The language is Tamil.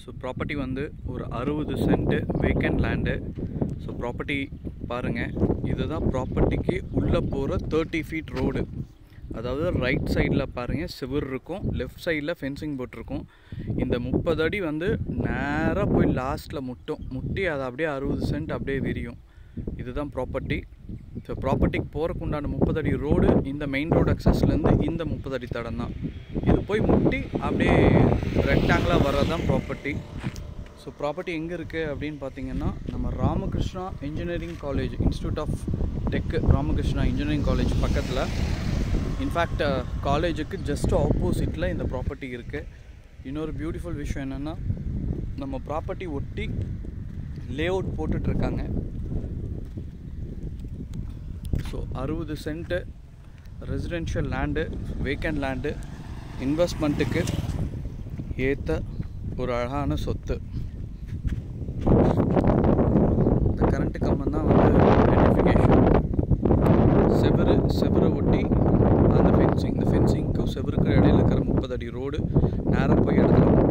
ஸோ ப்ராப்பர்ட்டி வந்து ஒரு அறுபது cent vacant land so property பாருங்கள் இதுதான் ப்ராப்பர்ட்டிக்கு உள்ளே போகிற தேர்ட்டி ஃபீட் ரோடு அதாவது ரைட் சைடில் பாருங்கள் சிவர் இருக்கும் லெஃப்ட் சைடில் ஃபென்சிங் போட்டிருக்கும் இந்த முப்பது அடி வந்து நேராக போய் லாஸ்ட்டில் முட்டும் முட்டி அது அப்படியே அறுபது சென்ட் அப்படியே விரியும் இதுதான் ப்ராப்பர்ட்டி ஸோ ப்ராப்பர்ட்டிக்கு போகிறக்கு உண்டான முப்பது அடி ரோடு இந்த மெயின் ரோடு அக்சஸ்லேருந்து இந்த முப்பது அடி தடம் தான் இது போய் முட்டி அப்படியே ரெக்டாங்கிளாக வர்றது தான் ப்ராப்பர்ட்டி ஸோ ப்ராப்பர்ட்டி எங்கே இருக்குது அப்படின்னு பார்த்தீங்கன்னா நம்ம Ramakrishna engineering college institute of tech Ramakrishna engineering college பக்கத்தில் இன்ஃபேக்ட் காலேஜுக்கு ஜஸ்ட் ஆப்போசிட்டில் இந்த ப்ராப்பர்ட்டி இருக்குது இன்னொரு பியூட்டிஃபுல் விஷயம் என்னென்னா நம்ம ப்ராப்பர்ட்டி ஒட்டி லே அவுட் போட்டுட்ருக்காங்க ஸோ அறுபது cent residential land vacant land இன்வெஸ்ட்மெண்ட்டுக்கு ஏற்ற ஒரு அழகான சொத்து இந்த கரண்ட்டு கம்பம் தான் வந்து ஐடென்டிஃபிகேஷன் செவரு செவரை ஒட்டி அந்த ஃபென்சிங் இந்த ஃபென்சிங்க்கும் செவருக்கு இடையில இருக்கிற முப்பது அடி ரோடு நேராக போய் இடத்துல